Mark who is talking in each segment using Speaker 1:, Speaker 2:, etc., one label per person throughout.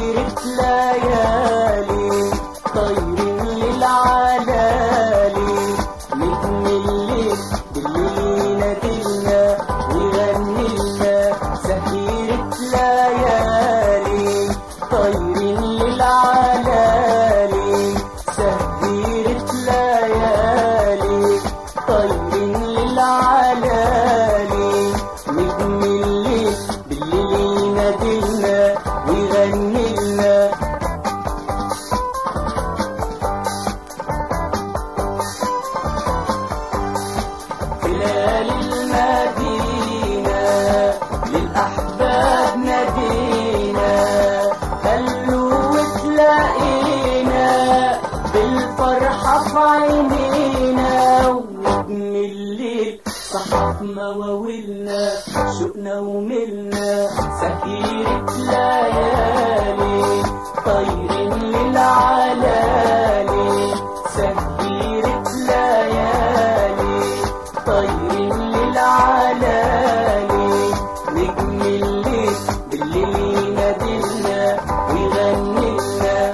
Speaker 1: سهيرة ليالي طير للعلالي نجم الليل بالليل ينادلنا ويغني لنا سهيرة ليالي طير للعلالي سهيرة ليالي طير للعلالي نجم الليل بالليل ينادلنا ويغني لنا خلال المدينة للأحباب نادينا خلوا وتلاقينا بالفرحة في عينينا ونجم الليل صحف مواويلنا شوقنا وملنا سهيرة ليالي طير للعلالي سهيرة ليالي طير للعلالي نجم الليل بالليل ينادلنا ويغني لنا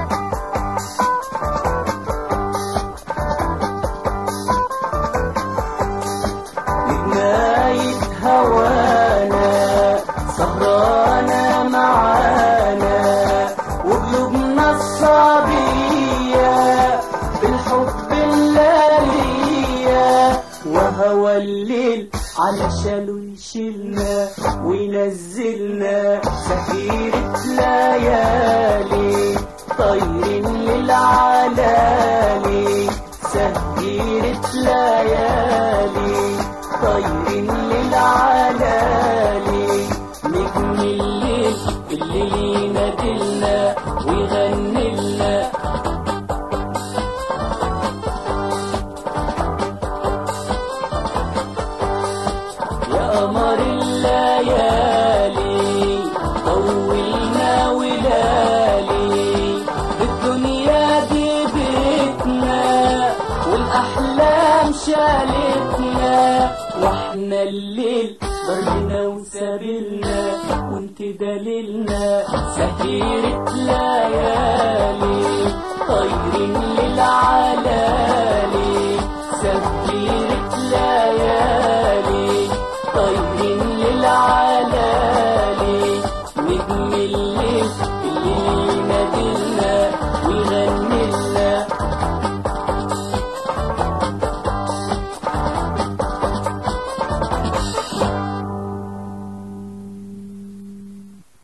Speaker 1: نجماية هوانا سهرانة معانا وقلوبنا الصبية بالحب الليالية وهوى الليل على شاله يشيلنا وينزلنا سفيرة ليالي طير للعلالي سفيرة ليالي طير للعلالي نجم الليل اللي ينادلنا ويغني لنا يا قمر الليالي طولنا ولالي الدنيا دي بيتنا والأحلام شالتنا واحنا الليل ضربنا وسابلنا وانت دليلنا سهيرة